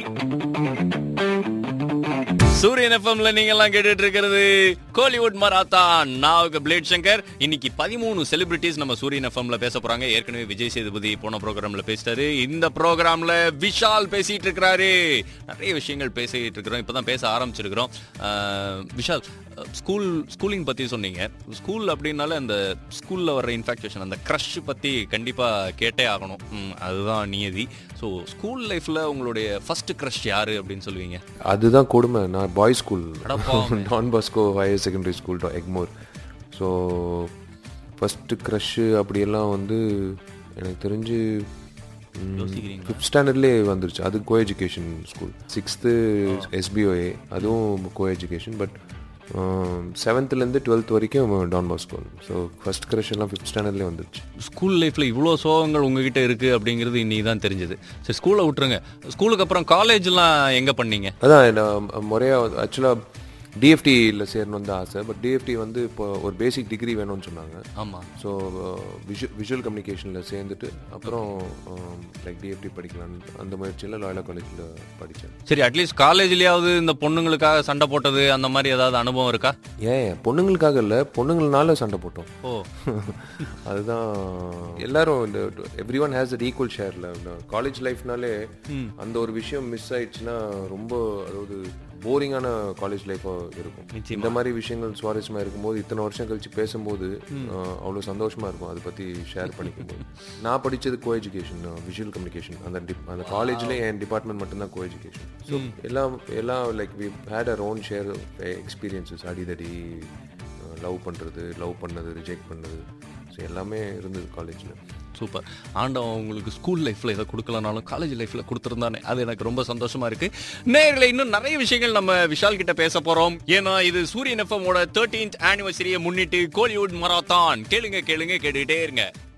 சூரியன் எஃப்எம்ல நீங்க எல்லாம் கேட்டுட்டு இருக்கிறது கோலிவுட் மராத்தான் நான் பிளேட் சங்கர் இன்னைக்கு பதிமூணு செலிபிரிட்டிஸ் நம்ம சூரியன் எஃப்எம்ல பேச போறாங்க ஏற்கனவே விஜய் சேதுபதி போன ப்ரோக்ராம்ல பேசிட்டாரு இந்த ப்ரோக்ராம்ல விஷால் பேசிட்டு இருக்கிறாரு நிறைய விஷயங்கள் பேசிட்டு இருக்கிறோம் இப்பதான் பேச ஆரம்பிச்சிருக்கிறோம் அஹ், விஷால் ஸ்கூல் ஸ்கூலிங் பத்தி சொன்னீங்க ஸ்கூல் அப்படின்னாலே அந்த ஸ்கூல்ல வர்ற இன்ஃபாக்சுவேஷன் அந்த க்ரஷ் பத்தி கண்டிப்பா கேட்டே ஆகணும் ம், அதுதான் நியதி ஸோ ஸ்கூல் லைஃப்ல உங்களுடைய ஃபர்ஸ்ட் க்ரஷ் யாரு அப்படின்னு சொல்லுவீங்க அதுதான் கொடுமை நான் பாய்ஸ் ஸ்கூல் அடப்பாவமே. Don Bosco higher secondary school Egmore so first crush அப்படியெல்லாம் வந்து எனக்கு தெரிஞ்சு யோசிக்கிறீங்களா? ஃபிஃப்த் ஸ்டாண்டர்ட்லேயே வந்துருச்சு அது co education school sixth S B O A அதுவும் கோ எஜுகேஷன் பட் செவன்த்துலேருந்து டுவெல்த் வரைக்கும் Don Bosco so first crush எல்லாம் ஃபிஃப்த் ஸ்டாண்டர்ட்லேயே வந்துருச்சு ஸ்கூல் லைஃப்ல இவ்வளோ சோகங்கள் உங்ககிட்ட இருக்கு அப்படிங்கிறது இன்னைக்கு தான் தெரிஞ்சது சரி ஸ்கூலை விட்டுருங்க ஸ்கூலுக்கு அப்புறம் காலேஜ்லாம் எங்க பண்ணீங்க அதான் நான் முறையாக ஆக்சுவலாக டிஎஃப்டியில் சேரணும் தான் ஆசை பட் டிஎஃப்டி வந்து இப்போ ஒரு பேசிக் டிகிரி வேணும்னு சொன்னாங்க ஆமா ஸோ விஷுவல் விஷுவல் கம்யூனிகேஷனில் சேர்ந்துட்டு அப்புறம் லைக் டிஎஃப்டி படிக்கலாம் அந்த முயற்சியில் லாயலா காலேஜில் படித்தேன் சரி அட்லீஸ்ட் காலேஜ்லயாவது இந்த பொண்ணுங்களுக்காக சண்டை போட்டது அந்த மாதிரி ஏதாவது அனுபவம் இருக்கா ஏன் பொண்ணுங்களுக்காக இல்லை பொண்ணுங்கள்னால சண்டை போட்டோம் ஓ அதுதான் எல்லாரும் இந்த every one has at equal ஷேரில் காலேஜ் லைஃப்னாலே அந்த ஒரு விஷயம் மிஸ் ஆயிடுச்சுன்னா ரொம்ப அதாவது போரிங்கான காலேஜ் லைஃபாக இருக்கும் இந்த மாதிரி விஷயங்கள் சுவாரஸ்யமாக இருக்கும்போது இத்தனை வருஷம் கழிச்சு பேசும்போது அஹ், அவ்வளோ சந்தோஷமா இருக்கும் அதை பற்றி ஷேர் பண்ணிக்கும்போது நான் படித்தது கோ எஜுகேஷன் விஷுவல் கம்யூனிகேஷன் அந்த dip- அந்த காலேஜில் என் டிபார்ட்மெண்ட் மட்டும்தான் கோ எஜுகேஷன் ஸோ எல்லாம் எல்லாம் like we had our own share experiences அடிதடி லவ் பண்ணுறது லவ் பண்ணது ரிஜெக்ட் பண்ணது ஸோ எல்லாமே இருந்தது காலேஜில் சூப்பர் ஆண்டவன் உங்களுக்கு ஸ்கூல் லைஃப்ல இதை கொடுக்கலனாலும் காலேஜ் லைஃப்ல கொடுத்துருந்தானே அது எனக்கு ரொம்ப சந்தோஷமா இருக்கு நேர்ல இன்னும் நிறைய விஷயங்கள் நம்ம விஷால் கிட்ட பேச போறோம் ஏன்னா இது சூரியன் எஃப்எம் ஓட தேர்ட்டீன்த் ஆனிவர்சரியை முன்னிட்டு கோலிவுட் மராத்தான் கேளுங்க கேளுங்க கேட்டுக்கிட்டே இருங்க